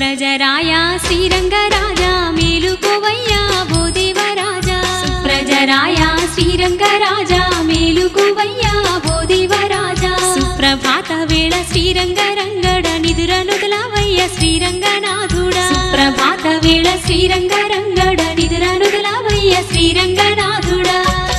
సుప్రజరాయ శ్రీరంగరాజా మేలుకోవయ్యా ఓ దేవరాజా సుప్రజరాయ శ్రీరంగరాజా మేలుకోవయ్యా ఓ దేవరాజా సుప్రభాత వేళ శ్రీరంగరంగడ నిదుర నుదలవయ్య శ్రీరంగనాథుడా సుప్రభాత వేళ శ్రీరంగరంగడ నిదుర నుదలవయ్య శ్రీరంగనాథుడా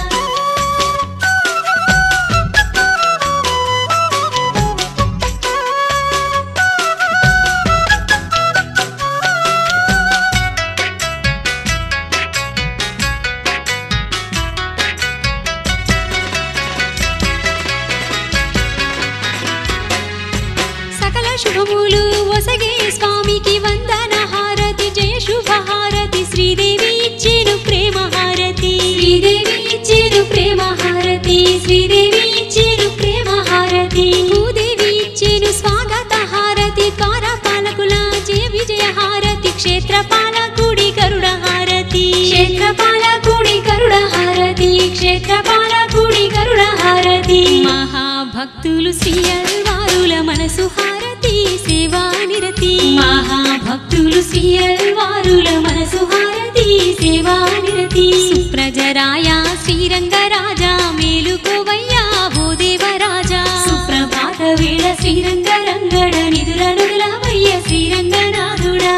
సకల శుభములు ఒసగే స్వామికి వందన హారతి జయ శుభ హారతి శ్రీదేవి ఇచ్చేను ప్రేమ హారతి శ్రీదేవి ఇచ్చేను ప్రేమ హారతి శ్రీదేవి ఇచ్చేను ప్రేమ హారతి భూదేవి ఇచ్చేను స్వాగత హారతి ద్వార పాలకుల జయ విజయ హారతి క్షేత్ర పాలకుడి గరుడ హారతి క్షేత్ర పాలకుడి గరుడ హారతి క్షేత్ర పాలకుడి గరుడ హారతి మహాభక్తులు శ్రీయల్వారుల మనసు హారతి సేవా నిరతి మహాభక్తులు శ్రీయల్వారుల మనసు హారతి సేవా నిరతి సుప్రజరాయ శ్రీరంగరాజా మేలుకోవయ్యా ఓ దేవరాజా సుప్రభాత వేళ శ్రీరంగరంగడ నిదుర నుదులవయ్య శ్రీరంగనాథుడా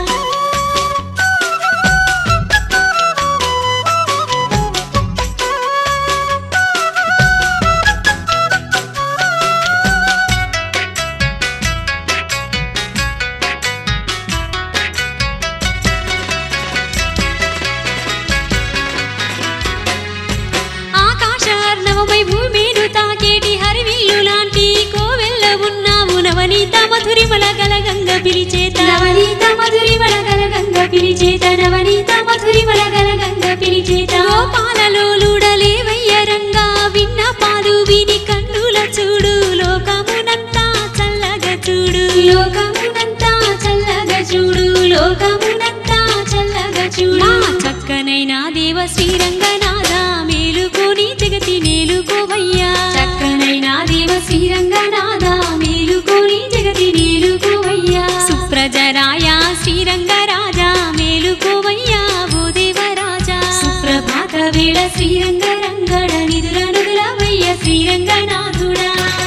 ఆకాశార్ణవమై భూమిను తాకేటి హరివిల్లు లాంటి కోవెల్ల ఉన్నావు నవనీత మధురిమల గలగంగ పిలిచేత నవనీత మధురిమల గలగంగ పిలిచేత నవనీత మధురిమల గలగంగ పిలిచేత గోపాలలోలుడలేవయ్య రంగా విన్న పాలు విని కన్నుల చూడు లోకమునంతా చల్లగా చూడు లోకమునంతా చల్లగా చూడు లోకమునంతా చల్లగా చూడు మా చక్కనైన దేవ శ్రీరంగనాథ మేలుకోని జగతి నేలుకోవయ్యా చక్కనైన దేవ శ్రీరంగనాథ మేలుకోని జగతి నేలుకోవయ్యా సుప్రజరాయ శ్రీరంగరాజా మేలుకోవయ్యా ఓ దేవరాజా సుప్రభాత వేళ శ్రీరంగరంగడ నిదుర నుదులవయ్య శ్రీరంగనాథుడా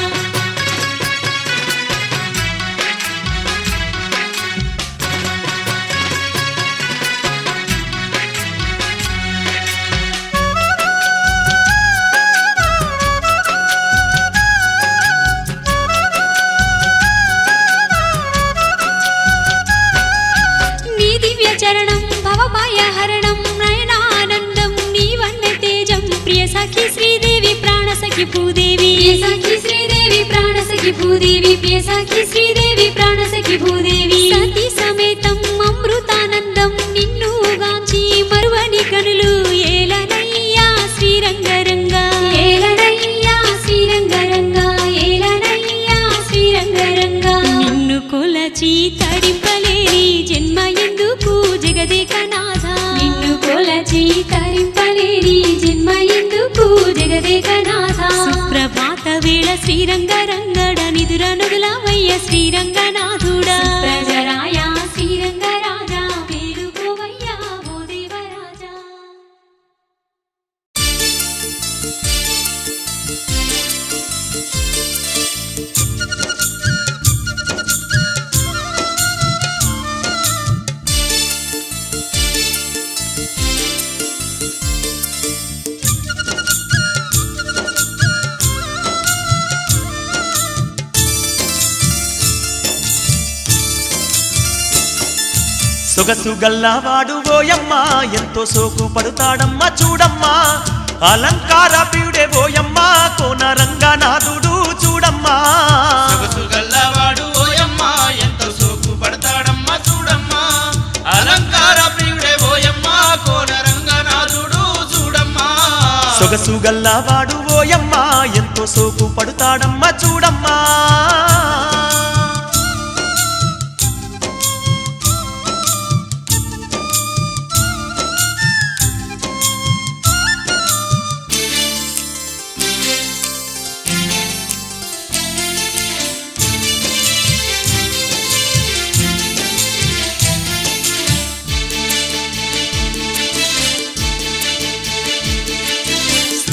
నీ దివ్య చరణం భవభయ హరణం నయనానందం నీ వన్న తేజం ప్రియ సఖి శ్రీదేవి ప్రాణ సఖి భూదేవి సఖి శ్రీదేవి ప్రాణ సఖి భూదేవి ప్రియ సఖి శ్రీదేవి ప్రాణ సఖి భూదేవి సతి సమేతం అమృతానందం నిన్ను గాంచి మరువని కనులు ఏలనయ్యా శ్రీరంగరంగా ఏలనయ్యా శ్రీరంగరంగా ఏలనయ్యా శ్రీరంగరంగా నిన్ను కొలచి తరింపలేని జన్మ ఎందుకు జగదేకనాథ నిన్ను కొలచి తరింపలేని జన్మ ఎందుకు జగదేకనాథ సుప్రభాత వేళ శ్రీరంగరంగడ నిదుర నుదులవయ్య శ్రీరంగనాథుడా ప్రజరాయ శ్రీరంగరాజా మేలుకోవయ్యా ఓ దేవరాజా సొగసు గల్లవాడు ఓయమ్మా ఎంతో సోకు పడుతాడమ్మా చూడమ్మా అలంకార ప్రియుడే ఓయమ్మా కోన రంగనాథుడు చూడమ్మా సొగసు గల్లవాడు ఓయమ్మా ఎంతో సోకు పడతాడమ్మా చూడమ్మా అలంకార ప్రియుడే ఓయమ్మా కోన రంగనాథుడు చూడమ్మా సొగసు గల్లవాడు ఓయమ్మా ఎంతో సోకు పడుతాడమ్మా చూడమ్మా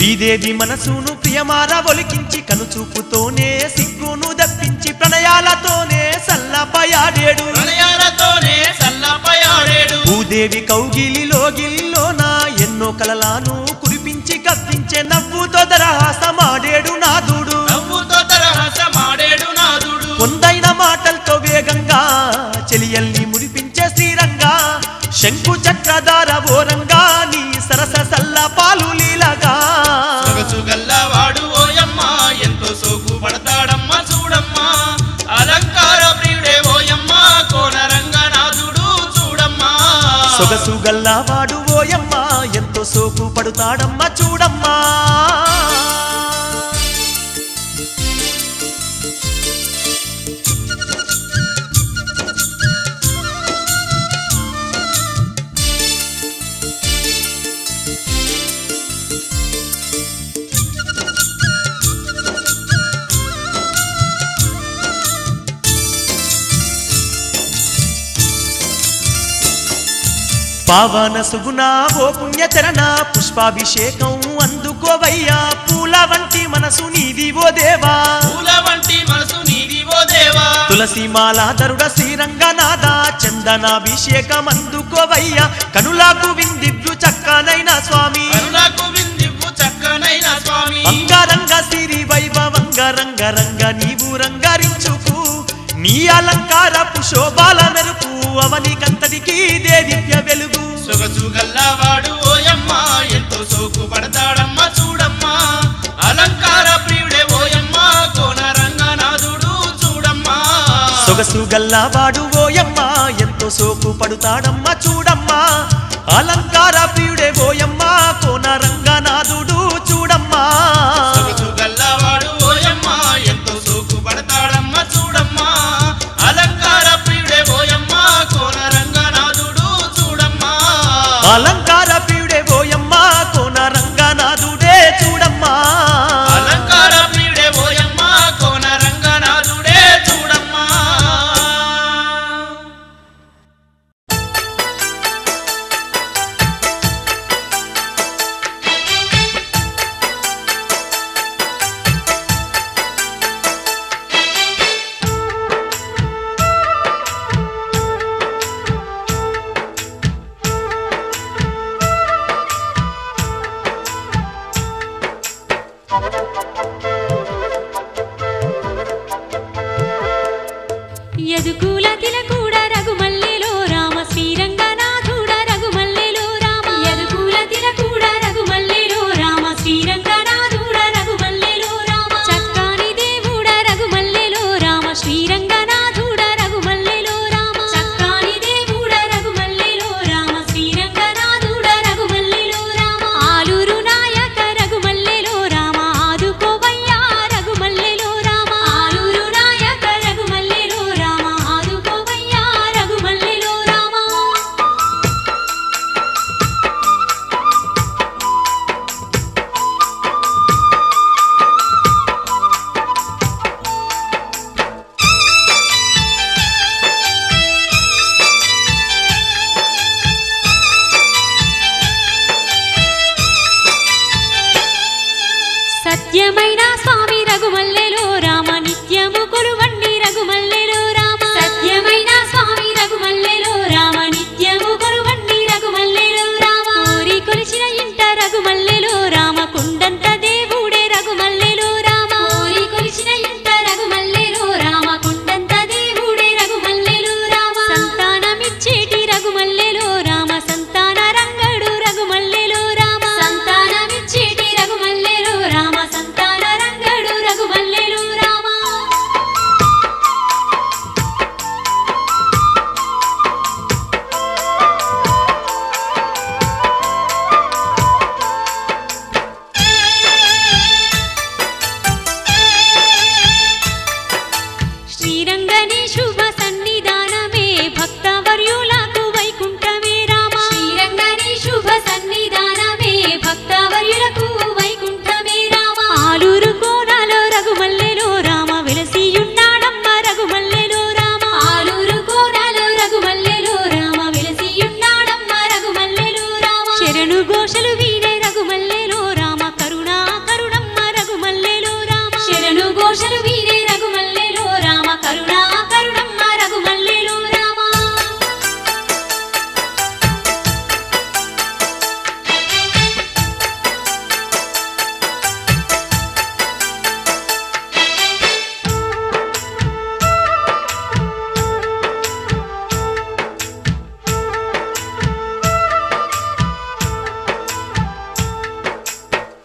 శ్రీదేవి మనసును ప్రియమార ఒలికించి కనుచూపుతోనే సిగ్గును దప్పించి ప్రణయాలతోనే సల్లపయాడేడు ప్రణయాలతోనే సల్లపై ఆడేడు భూదేవి కౌగిలిలోగిల్లోన ఎన్నో కలలాను కురిపించి కప్పించే నవ్వుతో దరహాసమాడేడు నాదుడు నవ్వుతో తరహసమాడేడు నాదుడు కొందైన మాటలతో వేగంగా చెలియల్ని మురిపించే శ్రీరంగా శంకు చక్రధార ఓరంగా నీ సరస సల్ల పాలు లీలగా సొగసు గల్లవాడు ఓయమ్మ ఎంతో సోకు పడతాడమ్మా చూడమ్మా అలంకార ప్రియుడే ఓయమ్మ కోన రంగనాథుడు చూడమ్మా సొగసు గల్లవాడు ఓయమ్మ ఎంతో సోకు పడుతాడమ్మా చూడమ్మా పావన సుగుణ ఓ పుణ్యచరణ పుష్పాభిషేకం అందుకోవయ్యా పూల వంటి మనసు నీది ఓ దేవా పూల వంటి మనసు నీది ఓ దేవా తులసి మాలాధరుడ శ్రీరంగనాథ చందనాభిషేకం అందుకోవయ్యా కనులాకు విందివ్యు చక్కనైన స్వామి కరుణకు విందివ్వు చక్కనైన స్వామి అంగరంగ సిరి వైభవంగ రంగ రంగ నీవు రంగరించుకు నీ అలంకారపు శోభాల మెరుపు అవనికంతటికి దేదివ్య వెలుగు సొగసు గల్లవాడు ఓయమ్మ ఎంతో సోకు పడతాడమ్మా చూడమ్మా అలంకార ప్రియుడే ఓయమ్మ కోన రంగనాథుడు చూడమ్మా సొగసు గల్లవాడు ఓయమ్మ ఎంతో సోకు పడుతాడమ్మా చూడమ్మా అలంకార ప్రియుడే ఓయమ్మ కోన రంగనాథుడు చూడమ్మా సొగసు గల్లవాడు ఓయమ్మ ఎంతో సోకు పడతాడమ్మా చూడమ్మా అలంకార ప్రియుడే ఓయమ్మ కోన రంగనాథుడు చూడమ్మా అలంకార ప్రియుడే ఓయమ్మ కోన రంగనాథుడే చూడమ్మా అలంకార ప్రియుడే ఓయమ్మ కోన రంగనాథుడే చూడమ్మా యదుకుల తిలకూడ రఘుమల్లెలో రామ శ్రీరంగనాథుడ రఘుమల్లెలో రామ యదుకుల తిలకూడ రఘుమల్లెలో రామ శ్రీరంగనాథుడ రఘుమల్లెలో రామ చక్కాని దేవుడ రఘుమల్లెలో రామ శ్రీరంగనాథుడ రఘుమల్లెలో రామ చక్కాని దేవుడ రఘుమల్లెలో రామ శ్రీరంగనాథుడ రఘుమల్లెలో రామ ఆలూరు నాయక రఘుమల్లెలో రామ ఆదుకోవయ్యా రఘుమల్లెలో రామ ఆలూరు నాయక రఘుమల్లెలో రామ ఆదుకోవయ్యా రఘుమల్లెలో రామ సత్యమైన స్వామి రఘుమల్లెలో రామ నిత్యము కొలువండి రఘుమల్లెలో రామ సత్యమైన స్వామి రఘుమల్లెలో రామ నిత్యము కొలువండి రఘుమల్లెలో రామ ఊరి కొలిచిన ఇంట రఘుమల్లెలో రామ కుండంత దేవుడే రఘుమల్లెలో రామ ఊరి కొలిచిన ఇంట రఘుమల్లెలో రామ కుండంత దేవుడే రఘుమల్లెలో రామ సంతానమిచ్చేటి రఘుమల్లెలో రామ సంతాన రంగడు రఘుమల్లెలో రామ సంతానమిచ్చేటి రఘుమల్లెలో రామ సంతాన రంగడు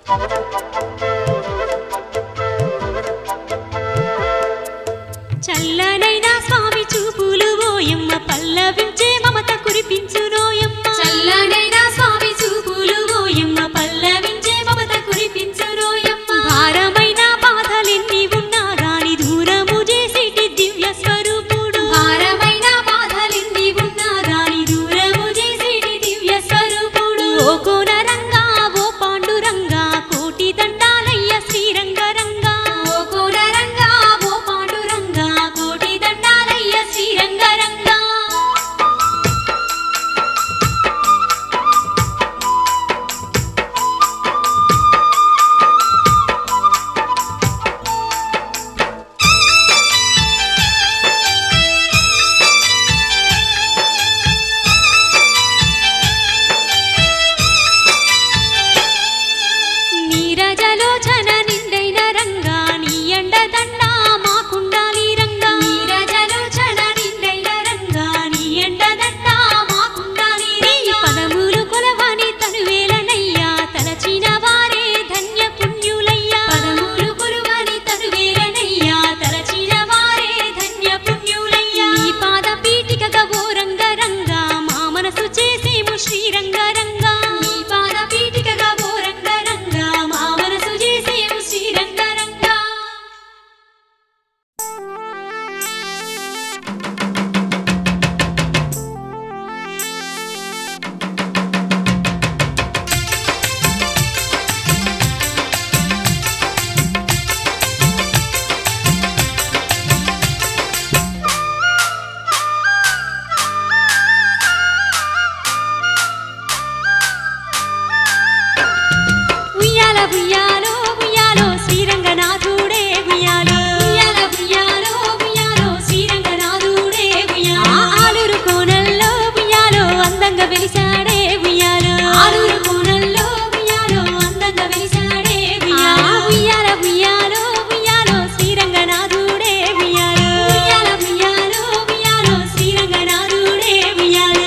చల్లనైనా స్వామి చూపులు ఓయమ్మ పల్లవించే మమత కురిపించు నోయమ్మ చల్లనైనా స్వామి చూపులు ఓయమ్మ పల్లవించే మమత కురిపించు నోయమ్మ భారమైన బాధలెన్ని ఉన్నా గాని దూరము చేసేటి దివ్య స్వరూపుడు భారమైన బాధలెన్ని ఉన్నా గాని దూరము చేసేటి దివ్య స్వరూపుడు ఓ కోన రంగా ఓ పాండురంగా కోటి దండాలయ్య శ్రీరంగరంగా ఓ కోన రంగా ఓ పాండురంగా కోటి దండాలయ్య శ్రీరంగరంగా నీరజలోచన నిండైన రంగా నీ ఎండ దండ మాకుండాలి రంగా నీరజలోచన నిండైన రంగా నీ ఎండ దండ మాకుండాలి నీ పదములు కొలవని తనువేలనయ్యా తలచిన వారే ధన్య పుణ్యులయ్యా పదములు కొలువని తనువేలనయ్యా తలచిన వారే ధన్య పుణ్యులయ్యా నీ పాద పీఠికగా ఓ రంగ రంగా మా మనసు చేసేము శ్రీరంగరంగా నీ పాద పీఠికగా ఓ రంగ రంగా మా మనసు చేసేము శ్రీరంగరంగా ఉయ్యాల ఉయ్యాలో ఉయ్యాలో శ్రీరంగనాథుడే ఉయ్యాలో ఉయ్యాల ఉయ్యాలో ఉయ్యాలో శ్రీరంగనాథుడే ఉయ్యాలో ఆలూరు కోనల్లో ఉయ్యాలో అందంగా వెలిసాడే ఉయ్యాలో ఆలూరు కోనల్లో ఉయ్యాలో అందంగా వెలిసాడే ఉయ్యాలో ఉయ్యాల ఉయ్యాలో ఉయ్యాలో శ్రీరంగనాథుడే ఉయ్యాలో ఉయ్యాల ఉయ్యాలో ఉయ్యాలో శ్రీరంగనాథుడే ఉయ్యాలో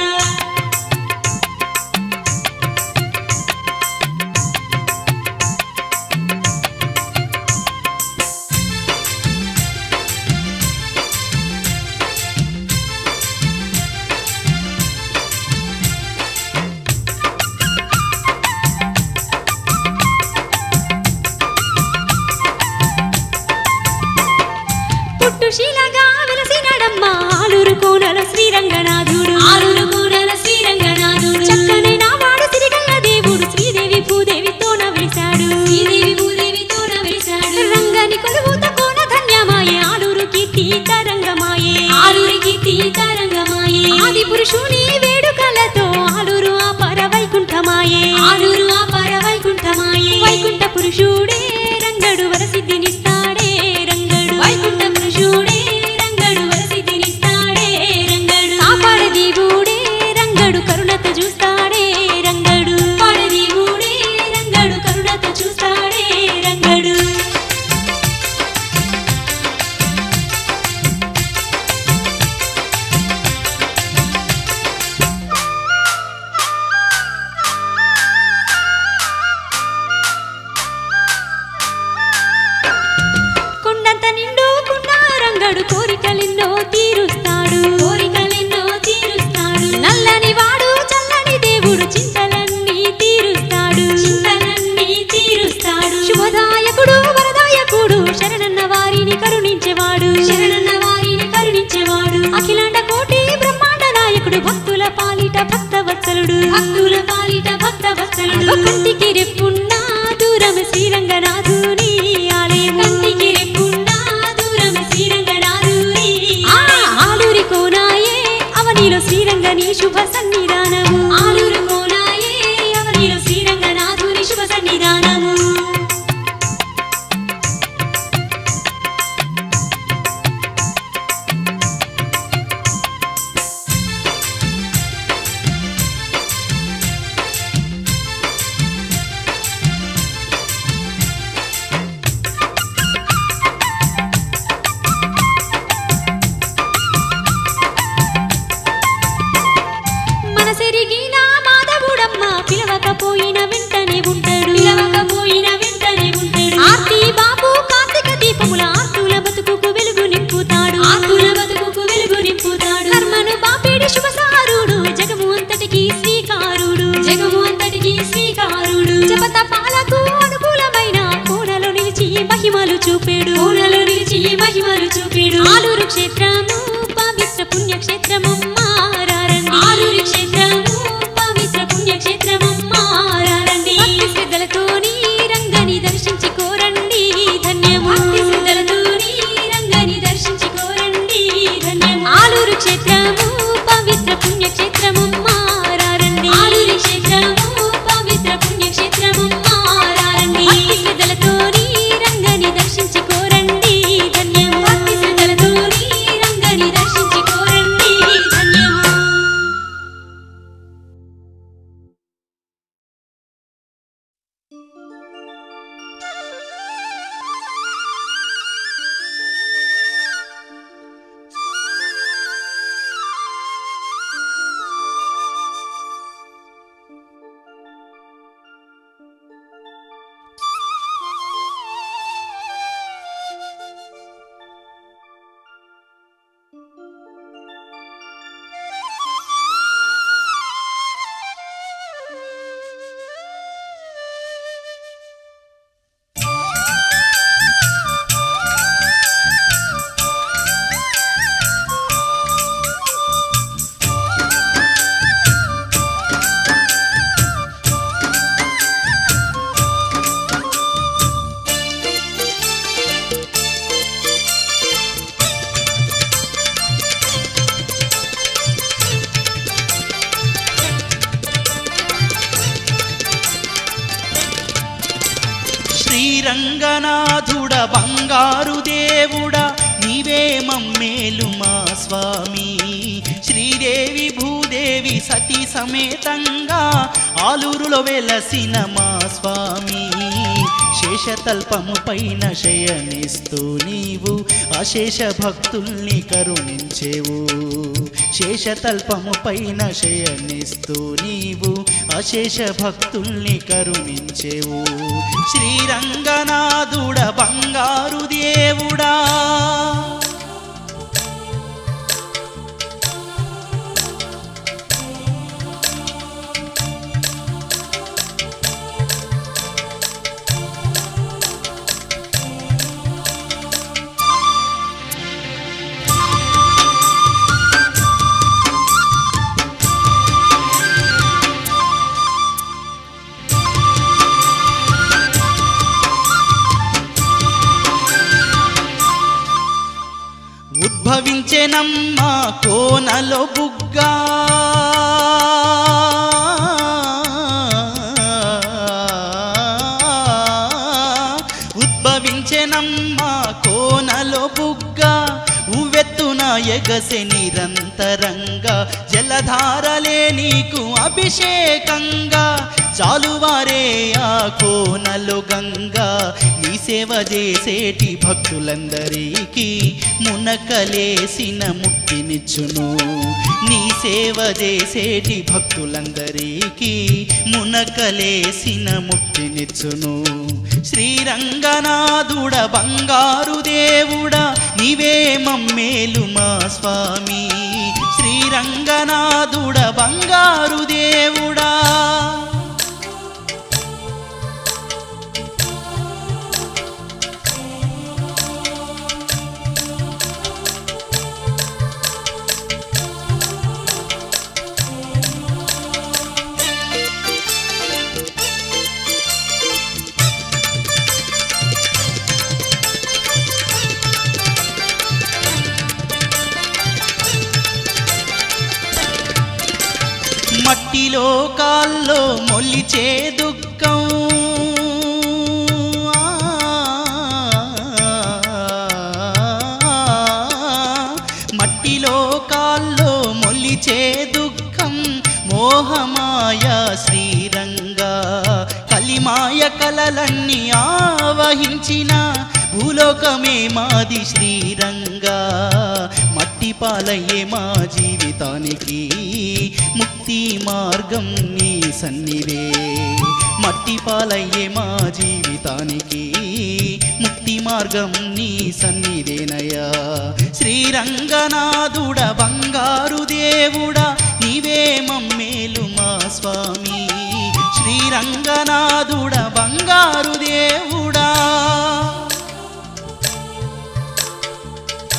పుట్టుశీలగా వెలసినడమ్మ ఆలూరు కోనల శ్రీరంగనాథుడు ఆలూరు కోనల శ్రీరంగనాథుడు చక్కనైన వాడు తిరిగల్ల దేవుడు శ్రీదేవి భూదేవితో నవ్వేశాడు శ్రీదేవి భూదేవితో నవ్వేశాడు రంగని కొలువుత కోన ధన్యమాయే ఆలూరు కీర్తి తరంగమాయే ఆలూరు కీర్తి తరంగమాయే ఆది పురుషుని వేడుకలతో ఆలూరు ఆ పర వైకుంఠమాయే ఆలూరు ఆ పర వైకుంఠమాయే వైకుంఠ పురుషుడే రంగడు వరసిద్ధినిస్తాడే రంగడు వైకుంఠ పురుషుడే రంగడు వరసిద్ధినిస్తాడే రంగడు కాపాడ దేవుడే రంగడు కరుణత చూస్తాడే రంగడు పాడ దేవుడే రంగడు కరుణత చూస్తాడే రంగడు కొండంత నిండు రంగడు కోరికలెన్నో తీరుస్తాడు కోరికలెన్నో తీరుస్తాడు నల్లని వాడు చల్లని దేవుడు చింతలన్నీ తీరుస్తాడు చింతలన్నీ తీరుస్తాడు శుభదాయకుడు వరదాయకుడు శరణన్న వారిని కరుణించేవాడు శరణన్న వారిని కరుణించేవాడు అఖిలాండ కోటి బ్రహ్మాండ నాయకుడు భక్తుల పాలిట భక్తవత్సలుడు భక్తుల పాలిట భక్తవత్సలుడు కంటికి రెప్పున్నా దూరం శ్రీరంగనాథుని ఆలయం కంటికి రెప్పున్నా దూరం శ్రీరంగనాథుని ఆలూరి కోనాయే అవనిలో శ్రీరంగని శుభ సన్నిధానము ఆలూరు కోనాయే అవనిలో శ్రీరంగనాథుని శుభ సన్నిధానము చూపిడు ఆలూరు క్షేత్రము పవిత్ర పుణ్యక్షేత్రమమ్మ రారండి ఆలూరు క్షేత్రము పవిత్ర పుణ్యక్షేత్రమమ్మ రారండి భక్తి శ్రద్ధలతోని రంగని దర్శించి కోరండి ధన్యము భక్తి శ్రద్ధలతోని రంగని దర్శించి కోరండి ధన్యము ఆలూరు క్షేత్రము పవిత్ర పుణ్యక్షేత్రమమ్మ రారండి ఆలూరు క్షేత్రము పవిత్ర పుణ్యక్షేత్రమమ్మ రారండి భక్తి శ్రద్ధలతోని రంగని దర్శించి కోరండి ధన్యము భక్తి శ్రద్ధలతోని రంగని దర్శించి కోరండి ధన్యము శ్రీరంగనాథుడ బంగారు దేవుడా నీవే మమ్మేలు మా స్వామి శ్రీదేవి భూదేవి సతీ సమేతంగా ఆలూరులో వెలసిన మా స్వామి శేషతల్పము పైన శయనిస్తూ నీవు అశేష భక్తుల్ని కరుణించేవు శేషతల్పము పైన శయనిస్తూ నీవు అశేష భక్తుల్ని కరుణించేవు శ్రీరంగనాథుడ బంగారు దేవుడా ఉద్భవించెనమ్మా కోనలో బుగ్గా ఉద్భవించెనమ్మా కోనలో బుగ్గా ఉవ్వెత్తున ఎగసె నిరంతరంగా జలధారలే నీకు అభిషేకంగా చాలువారే ఆ కోనలు గంగా నీ సేవ చేసేటి భక్తులందరికీ మునకలేసిన ముక్తినిచ్చును నీ సేవ చేసేటి భక్తులందరికీ మునకలేసిన ముక్తినిచ్చును శ్రీరంగనాథుడ బంగారు దేవుడా నీవే మమ్మేలు మా స్వామి శ్రీరంగనాథుడ బంగారు దేవుడా మట్టిలో కాల్లో మొలిచే దుఃఖం మట్టిలో కాల్లో మొలిచే దుఃఖం మోహమాయ శ్రీరంగా కలిమాయ కలలన్నీ ఆవహించిన భూలోకమే మాది శ్రీరంగా మట్టి పాలయ్యే మా జీవితానికి ముక్తి మార్గం నీ సన్నివే మట్టి పాలయ్యే మా జీవితానికి ముక్తి మార్గం నీ సన్నివేనయా శ్రీరంగనాథుడ బంగారు దేవుడా నీవే మమ్మేలు మా స్వామి శ్రీరంగనాథుడ బంగారు దేవుడా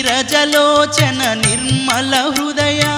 నీరజలోచన నిర్మల హృదయా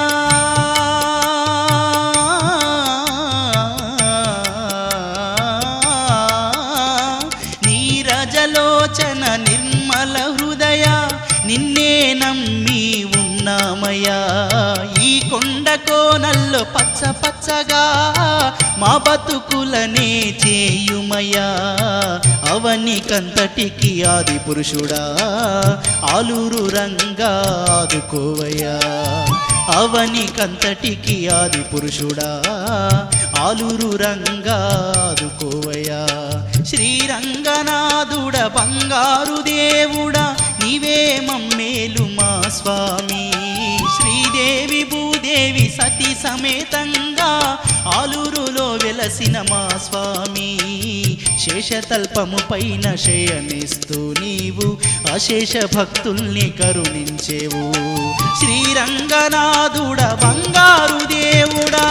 నీరజలోచన నిర్మల హృదయ నిన్నే నమ్మి ఉన్నామయ్యా ఈ కొండ కోనల్లో పచ్చ పచ్చగా మా బతుకులనే చేయుమయ్యా అవని కంతటికి ఆది పురుషుడా ఆలూరు రంగా ఆదుకోవయ్యా అవని కంతటికి ఆది పురుషుడా ఆలూరు రంగా ఆదుకోవయ్యా శ్రీరంగనాథుడ బంగారు దేవుడా నీవే మమ్మేలు మా స్వామి శ్రీదేవి భూదేవి సతీ సమేతంగా ఆలూరులో వెలసిన మా స్వామి శేషతల్పము పైన శయనిస్తూ నీవు అశేష భక్తుల్ని కరుణించేవు శ్రీరంగనాథుడ బంగారు దేవుడా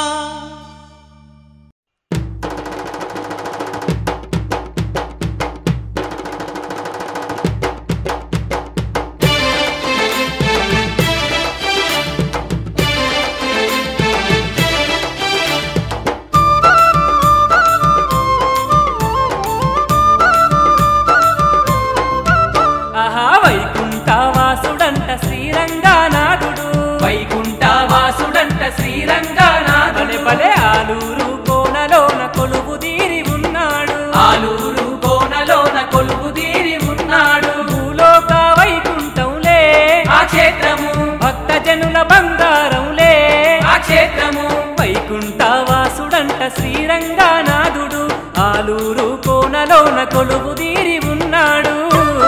ఆహా వైకుంఠవాసుడంట శ్రీరంగనాథుడు వైకుంఠవాసుడంట శ్రీరంగనాథుడు పలే పలే ఆలూరు కోనలోన కొలువు తీరి ఉన్నాడు ఆలూరు కోనలోన కొలువు తీరి ఉన్నాడు భూలోక వైకుంఠంలే ఆ క్షేత్రము భక్తజనుల బంగారంలే ఆ క్షేత్రము వైకుంఠవాసుడంట శ్రీరంగనాథుడు ఆలూరు కోనలోన కొలువు తీరి ఉన్నాడు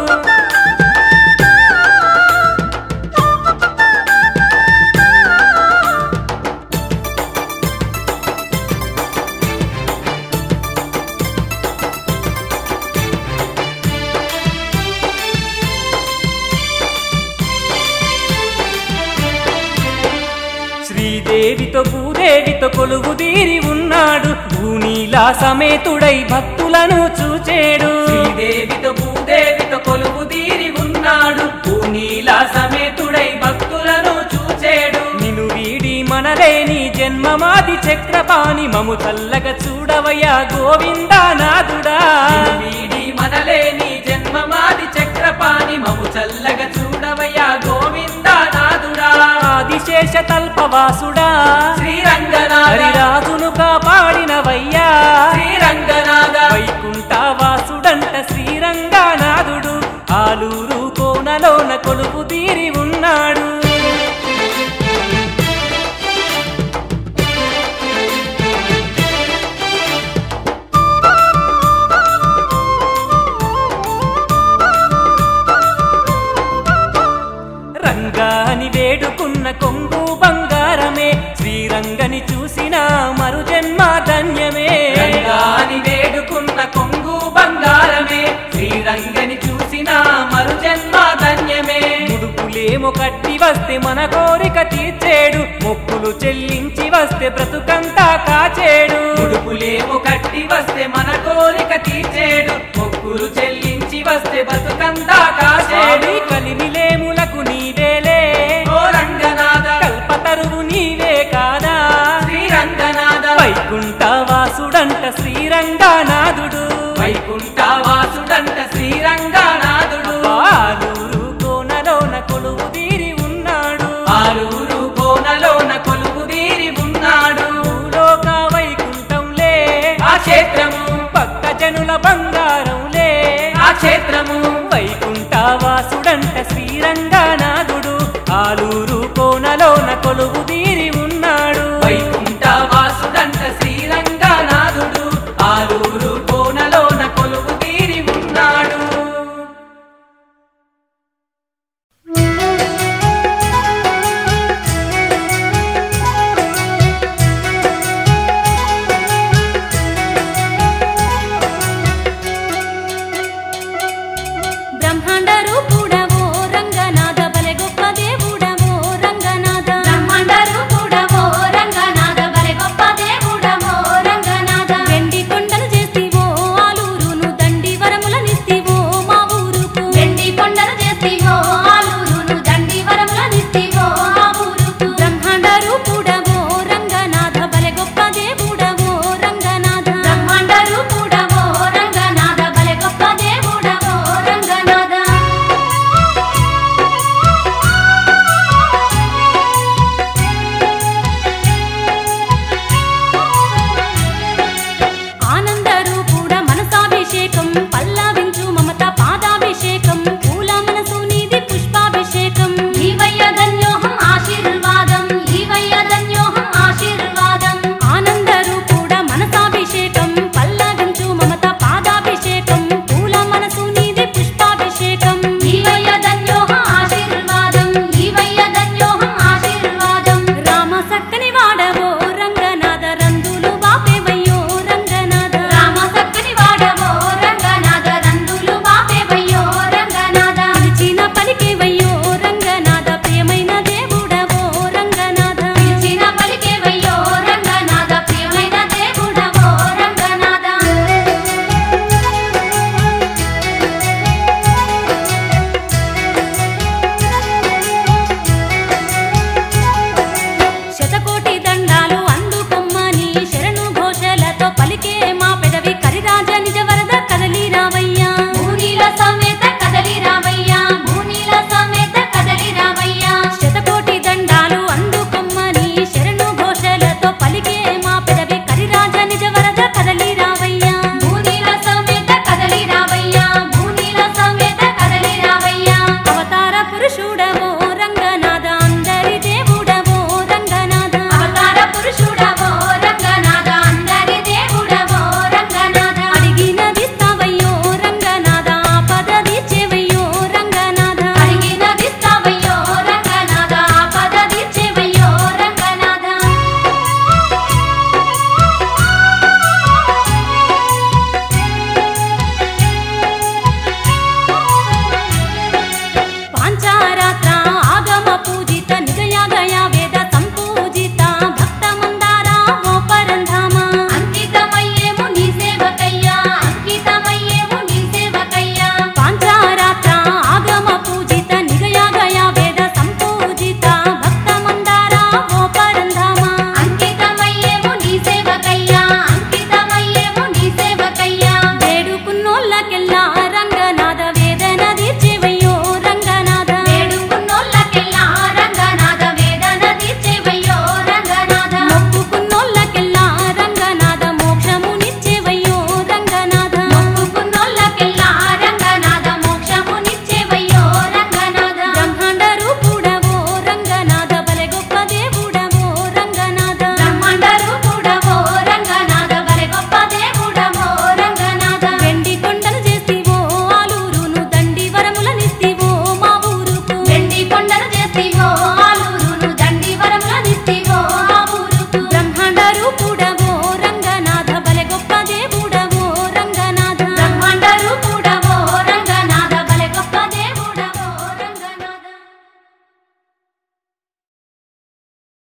శ్రీదేవితో భూదేవితో కొలువు తీరి ఉన్నాడు భూనీలా సమేతుడై భక్తులను చూచేడు శ్రీదేవితో భూదేవితో కొలువు తీరి ఉన్నాడు పూనీల సమేతుడై భక్తులను చూచేడు నిను వీడి మనలేని జన్మమాది చక్రపాణి మము చల్లగా చూడవయ్యా గోవిందానాథుడా వీడి మనలేని జన్మమాది చక్రపాణి మము చల్లగా చూడవయ్యా గోవిందనాథుడా ఆదిశేష తల్పవాసుడా శ్రీరంగనాథ హరిరాజును కాపాడినవయ్యా శ్రీరంగనాథ వైకుంఠవాసుడంట శ్రీరంగనాథుడు ఆలూరు కోనలోన కొలువు తీరి ఉన్నాడు రంగాని వేడుకున్న కొంగు బంగారమే శ్రీరంగని చూసిన మరు జన్మ ధన్యమే రంగాని వేడుకున్న కొంగు బంగారమే శ్రీరంగని చూసిన మరు జన్మ ధన్యమే ముడుపులేమో కట్టి వస్తే మన కోరిక తీర్చేడు మొక్కులు చెల్లించి వస్తే బ్రతుకంతా కాచేడు ముడుపులేమో కట్టి వస్తే మన కోరిక తీర్చేడు మొక్కులు చెల్లించి వస్తే బతుకంతా కాసేడు స్వామి కలిమిలేములకు నీవేలే ఓ రంగనాథ కల్పతరువు నీవే కాదా శ్రీరంగనాథ వైకుంఠవాసుడంట శ్రీరంగనాథుడు వైకుంఠవాసుడంట శ్రీరంగనాథుడు ఆలూరు కోనలోన కొలువు తీరి ఉన్నాడు ఆలూరు కోనలోన కొలువు తీరి ఉన్నాడు భూలోక వైకుంఠంలే ఆ క్షేత్రము భక్త జనుల బంగారంలే ఆ క్షేత్రము వైకుంఠవాసుడంట శ్రీరంగనాథుడు ఆలూరు కోనలోన కొలువు తీరి ఉన్నాడు వైకుంఠవాసుడంట శ్రీరంగనాథుడు ఆలూరు కోనలోన కొలువు తీరి ఉన్నాడు బ్రహ్మాండ రూపుడ